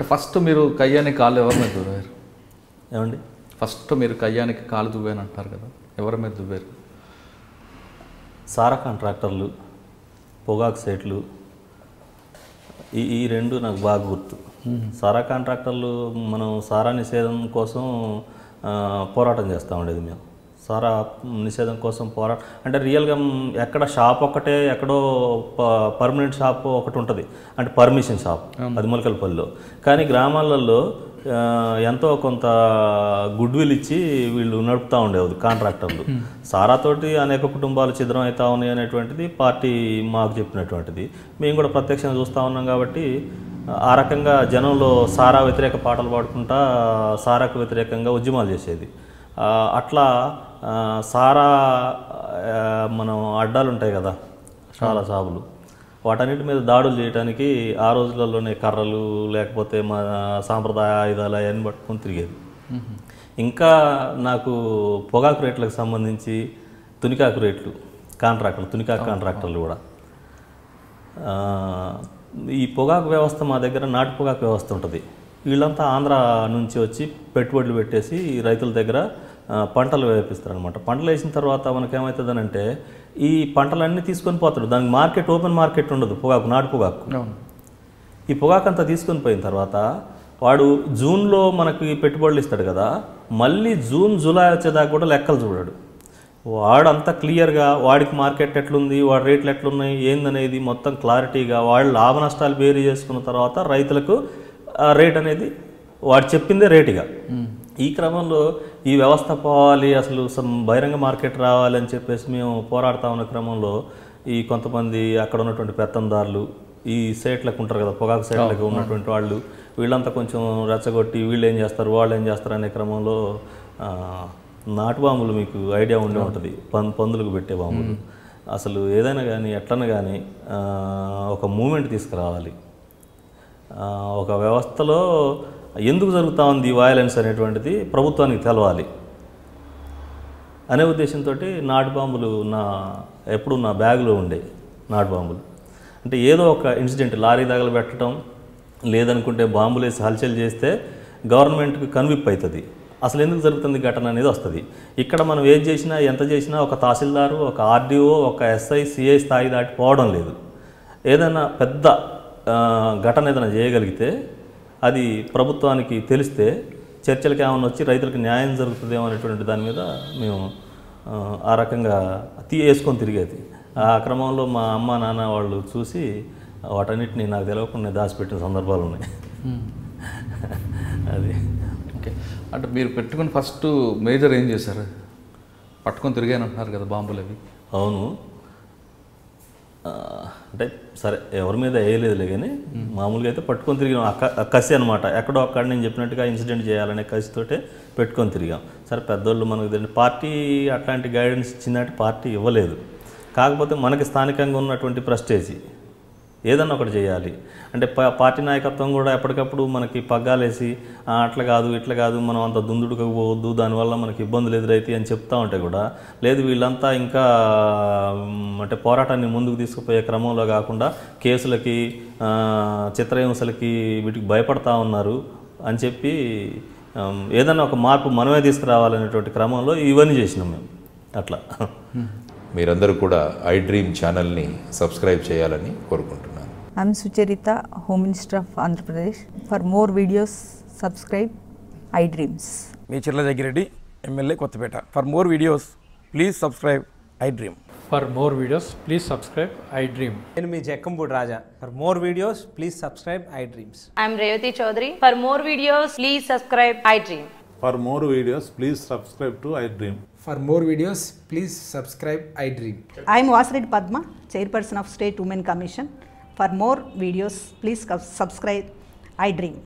First మీరు కయ్యానికి కాలు ఎవరి మీద దువ్వారు ఏమండి ఫస్ట్ మీరు కయ్యానికి కాలు దువ్వాను అంటారు కదా ఎవరి మీద దువ్వారు సారా కాంట్రాక్టర్లు పొగాకు సెట్లు ఈ ఈ రెండు నాకు బాగా గుర్తు సారా కాంట్రాక్టర్లు మనం సారా నిషేధం కోసం ఆ, పోరాటం చేస్తూ ఉండేది మేము సారా నిషేధం కోసం పోరాటం అంటే రియల్గా మ్, ఎక్కడ షాప్ ఒక్కటే ఎక్కడో పర్మనెంట్ షాప్ ఒకటి ఉంటుంది అంటే పర్మిషన్ షాప్ అది మొలకలపల్లిలో కానీ గ్రామాలలో ఆ, ఎంతో కొంత గుడ్ విల్ ఇచ్చి వీళ్ళు నడుపుతూ ఉండేది కాంట్రాక్టర్లు సారాతోటి అనేక కుటుంబాలు ఛిద్రం అవుతా ఉన్నాయి అనేటువంటిది పార్టీ మాకు చెప్పినటువంటిది మేము కూడా ప్రత్యక్షంగా చూస్తూ ఉన్నాం కాబట్టి ఆ రకంగా జనంలో సారా వ్యతిరేక పాటలు పాడుకుంటా సారాకు వ్యతిరేకంగా ఉద్యమాలు చేసేది ఆ, అట్లా ఆ, సారా ఆ, మనం అడ్డాలు ఉంటాయి కదా చాలా సాగులు వాటన్నిటి మీద దాడులు చేయడానికి ఆ రోజులలోనే కర్రలు లేకపోతే మా సాంప్రదాయ ఆయుధాలు అవన్నీ పట్టుకొని తిరిగేది ఇంకా నాకు పొగాకు రేట్లకు సంబంధించి తునికాకు రేట్లు కాంట్రాక్టర్లు తునికాకు కాంట్రాక్టర్లు కూడా ఆ, ఈ పొగాకు వ్యవస్థ మా దగ్గర నాటు పొగాకు వ్యవస్థ ఉంటుంది వీళ్ళంతా ఆంధ్ర నుంచి వచ్చి పెట్టుబడులు పెట్టేసి రైతుల దగ్గర ఆ, పంటలు వేపిస్తారు అనమాట పంటలు వేసిన తర్వాత మనకేమవుతుందనంటే ఈ పంటలన్నీ తీసుకొని పోతాడు దానికి మార్కెట్ ఓపెన్ మార్కెట్ ఉండదు పొగాకు నాటు పొగాకు అవును ఈ పొగాకు అంతా తీసుకొని పోయిన తర్వాత వాడు జూన్లో మనకి పెట్టుబడులు ఇస్తాడు కదా మళ్ళీ జూన్ జూలై వచ్చేదాకా కూడా లెక్కలు చూడాడు వాడు అంతా క్లియర్గా వాడికి మార్కెట్ ఎట్లుంది వాడి రేట్లు ఎట్లున్నాయి ఏందనేది మొత్తం క్లారిటీగా వాళ్ళు లాభ నష్టాలు బేరీ చేసుకున్న తర్వాత రైతులకు ఆ రేట్ అనేది వాడు చెప్పిందే రేటుగా ఈ క్రమంలో ఈ వ్యవస్థ పోవాలి అసలు సమ్ బహిరంగ మార్కెట్ రావాలి అని చెప్పేసి మేము పోరాడుతా ఉన్న క్రమంలో ఈ కొంతమంది అక్కడ ఉన్నటువంటి పెత్తందారులు ఈ సేట్లకు ఉంటారు కదా పొగాకు సేట్లకు ఉన్నటువంటి వాళ్ళు వీళ్ళంతా కొంచెం రెచ్చగొట్టి వీళ్ళు ఏం చేస్తారు వాళ్ళు ఏం చేస్తారు అనే క్రమంలో ఆ, నాటు బాంబులు మీకు ఐడియా ఉండే ఉంటుంది పం పందులకు పెట్టే బాంబులు అసలు ఏదైనా కానీ ఎట్లన్నా కానీ ఆ, ఒక మూమెంట్ తీసుకురావాలి ఆ, ఒక వ్యవస్థలో ఎందుకు జరుగుతూ ఉంది వయలెన్స్ అనేటువంటిది ప్రభుత్వానికి తెలవాలి అనే ఉద్దేశంతో నాటు బాంబులు నా ఎప్పుడు నా బ్యాగ్లో ఉండే నాటు బాంబులు అంటే ఏదో ఒక ఇన్సిడెంట్ లారీ తగలు పెట్టడం లేదనుకుంటే బాంబులు వేసి హల్చల్ చేస్తే గవర్నమెంట్కి కన్విప్ అవుతుంది అసలు ఎందుకు జరుగుతుంది ఘటన అనేది వస్తుంది ఇక్కడ మనం ఏది చేసినా ఎంత చేసినా ఒక తహసీల్దారు ఒక ఆర్డీఓ ఒక ఎస్ఐ సిఐ స్థాయి దాటి పోవడం లేదు ఏదైనా పెద్ద ఆ, ఘటన ఏదైనా చేయగలిగితే అది ప్రభుత్వానికి తెలిస్తే చర్చలకు ఏమైనా వచ్చి రైతులకు న్యాయం జరుగుతుందేమో అనేటువంటి దాని మీద మేము ఆ, ఆ రకంగా తీ వేసుకొని తిరిగేది ఆ క్రమంలో మా అమ్మ నాన్న వాళ్ళు చూసి వాటన్నిటిని నాకు తెలియకుండా దాచిపెట్టిన సందర్భాలు ఉన్నాయి అది ఓకే అంటే మీరు పెట్టుకుని ఫస్ట్ మేజర్ ఏం చేశారు పట్టుకొని తిరిగాను అంటున్నారు కదా బాంబులు అవి అవును ఆ, అంటే సరే ఎవరి మీద వేయలేదులే కానీ మామూలుగా అయితే పట్టుకొని తిరిగాం ఆ క- ఆ కసి అనమాట ఎక్కడో అక్కడ నేను చెప్పినట్టుగా ఇన్సిడెంట్ చేయాలనే కసితోటే పెట్టుకొని తిరిగాం సరే పెద్దోళ్ళు మనకు తెలియదు పార్టీ అట్లాంటి గైడెన్స్ ఇచ్చినట్టు పార్టీ ఇవ్వలేదు కాకపోతే మనకి స్థానికంగా ఉన్నటువంటి ప్రెస్టేజీ ఏదన్నా ఒకటి చేయాలి అంటే ప- పార్టీ నాయకత్వం కూడా ఎప్పటికప్పుడు మనకి పగ్గాలేసి "ఆ, అట్లా కాదు ఇట్లా కాదు మనం అంత దుందుడుకు పోవద్దు దానివల్ల మనకి ఇబ్బందులు ఎదురైతాయి అని చెప్తా ఉంటే కూడా లేదు వీళ్ళంతా ఇంకా మ్, అంటే పోరాటాన్ని ముందుకు తీసుకుపోయే క్రమంలో కాకుండా కేసులకి ఆ, చిత్రహింసలకి వీటికి భయపడతా ఉన్నారు అని చెప్పి ఆమ్, ఏదన్నా ఒక మార్పు మనమే తీసుకురావాలనేటువంటి క్రమంలో ఇవన్నీ చేసినాం మేము అట్లా మీరందరూ కూడా ఐ డ్రీమ్ ఛానల్ని సబ్స్క్రైబ్ చేయాలని కోరుకుంటున్నాను I'm Sucharita, Home Minister of Andhra Pradesh. For more videos, subscribe iDreams. మీ Chirla Jaggireddy MLA Kothapeta for more videos please subscribe iDream For more videos, please subscribe I Dream. నేను మీ Jakkampudi Raja for more videos please subscribe iDreams I'm Revati Chaudhary. For more videos, please subscribe iDream. For more videos, please subscribe to iDream. For more videos please subscribe iDream I'm Vasireddy Padma, Chairperson of State Women Commission. For more videos, please subscribe iDream.